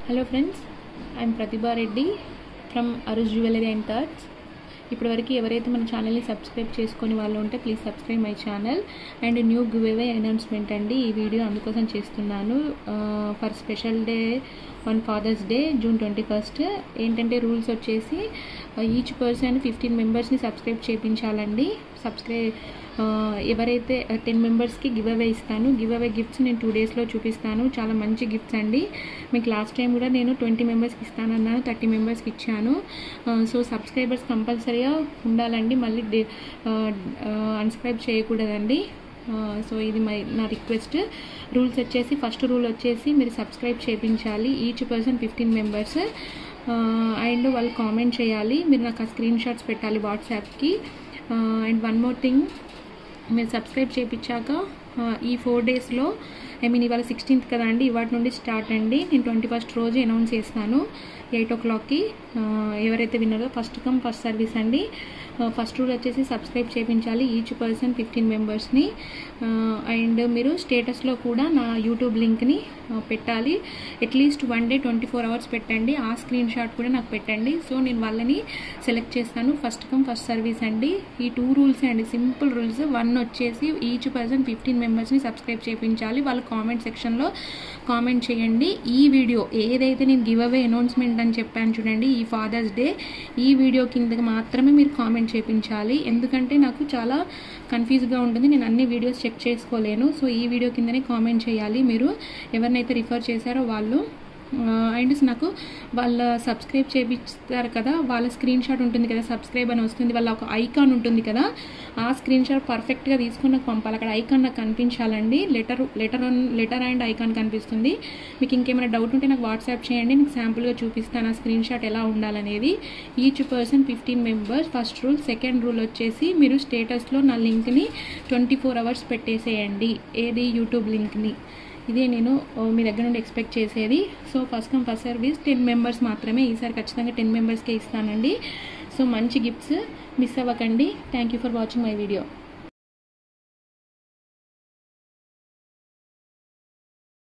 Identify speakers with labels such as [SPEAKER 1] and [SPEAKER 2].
[SPEAKER 1] hello friends I'm Prathibha Reddy from Aruj jewellery and థర్డ్స్ ఇప్పటివరకు ఎవరైతే మన ఛానల్ని సబ్స్క్రైబ్ చేసుకొని వాళ్ళు ఉంటే please subscribe my channel and new give announcement అండి ఈ వీడియో అందుకోసం చేస్తున్నాను for special day one Father's Day June twenty first ఏంటంటే రూల్స్ వచ్చేసి ఈచ్ పర్సన్ ఫిఫ్టీన్ మెంబర్స్ని సబ్స్క్రైబ్ చేయించాలండి సబ్స్క్రైబ్ ఎవరైతే టెన్ మెంబర్స్కి గివ్ అవే ఇస్తాను గివ్ అవే గిఫ్ట్స్ నేను టూ డేస్లో చూపిస్తాను చాలా మంచి గిఫ్ట్స్ అండి మీకు లాస్ట్ టైం కూడా నేను ట్వంటీ మెంబర్స్కి ఇస్తానన్నాను థర్టీ మెంబర్స్కి ఇచ్చాను సో సబ్స్క్రైబర్స్ కంపల్సరీగా ఉండాలండి మళ్ళీ అన్స్క్రైబ్ చేయకూడదండి సో ఇది మై నా రిక్వెస్ట్ రూల్స్ వచ్చేసి ఫస్ట్ రూల్ వచ్చేసి మీరు సబ్స్క్రైబ్ చేయించాలి each person fifteen members and వాళ్ళు కామెంట్ చేయాలి మీరు నాకు ఆ స్క్రీన్ షాట్స్ పెట్టాలి వాట్సాప్కి అండ్ వన్ మోర్ థింగ్ మీరు సబ్స్క్రైబ్ చేయించాక ఈ ఫోర్ డేస్లో ఐ మీన్ ఇవాళ సిక్స్టీన్త్ కదా అండి ఇవాటి నుండి స్టార్ట్ అండి నేను ట్వంటీ ఫస్ట్ రోజు అనౌన్స్ చేస్తాను ఎయిట్ ఓ క్లాక్కి ఎవరైతే విన్నారో ఫస్ట్ కమ్ ఫస్ట్ సర్వీస్ అండి ఫస్ట్ రూల్ వచ్చేసి సబ్స్క్రైబ్ చేయించాలి ఈచ్ పర్సన్ ఫిఫ్టీన్ మెంబర్స్ని అండ్ మీరు స్టేటస్లో కూడా నా యూట్యూబ్ లింక్ని పెట్టాలి at least one day twenty four hours పెట్టండి ఆ స్క్రీన్ షాట్ కూడా నాకు పెట్టండి సో నేను వాళ్ళని సెలెక్ట్ చేస్తాను ఫస్ట్ కమ్ ఫస్ట్ సర్వీస్ అండి ఈ టూ రూల్స్ అండి సింపుల్ రూల్స్ వన్ వచ్చేసి ఈచ్ పర్సన్ ఫిఫ్టీన్ మెంబర్స్ని సబ్స్క్రైబ్ చేయించాలి వాళ్ళ కామెంట్ సెక్షన్లో కామెంట్ చేయండి ఈ వీడియో ఏదైతే నేను గివ్ అవే అనౌన్స్మెంట్ అని చెప్పాను చూడండి ఈ ఫాదర్స్ డే ఈ వీడియో కింద మాత్రమే మీరు కామెంట్ చేయించాలి ఎందుకంటే నాకు చాలా కన్ఫ్యూజ్గా ఉంటుంది నేను అన్ని వీడియోస్ చెక్ చేసుకోలేను సో ఈ వీడియో కిందనే కామెంట్ చేయాలి మీరు ఎవరినైతే రిఫర్ చేశారో వాళ్ళు అండ్ నాకు వాళ్ళ సబ్స్క్రైబ్ చేపిస్తారు కదా వాళ్ళ స్క్రీన్ షాట్ ఉంటుంది కదా సబ్స్క్రైబ్ అని వస్తుంది వాళ్ళ ఒక ఐకాన్ ఉంటుంది కదా ఆ స్క్రీన్ షాట్ పర్ఫెక్ట్గా తీసుకుని నాకు పంపాలి అక్కడ ఐకాన్ నాకు కనిపించాలండి letter letter letter and icon కనిపిస్తుంది మీకు ఇంకేమైనా డౌట్ ఉంటే నాకు వాట్సాప్ చేయండి మీకు శాంపుల్గా చూపిస్తాను ఆ స్క్రీన్ షాట్ ఎలా ఉండాలనేది each person fifteen members first rule second rule వచ్చేసి మీరు స్టేటస్లో నా లింక్ని ట్వంటీ ఫోర్ అవర్స్ పెట్టేసేయండి ఏది యూట్యూబ్ లింక్ని ఇదే నేను మీ దగ్గర నుండి ఎక్స్పెక్ట్ చేసేది so first come first service ten members మాత్రమే ఈసారి ఖచ్చితంగా టెన్ మెంబర్స్కే ఇస్తానండి సో మంచి గిఫ్ట్స్ మిస్ అవ్వకండి thank you for watching my video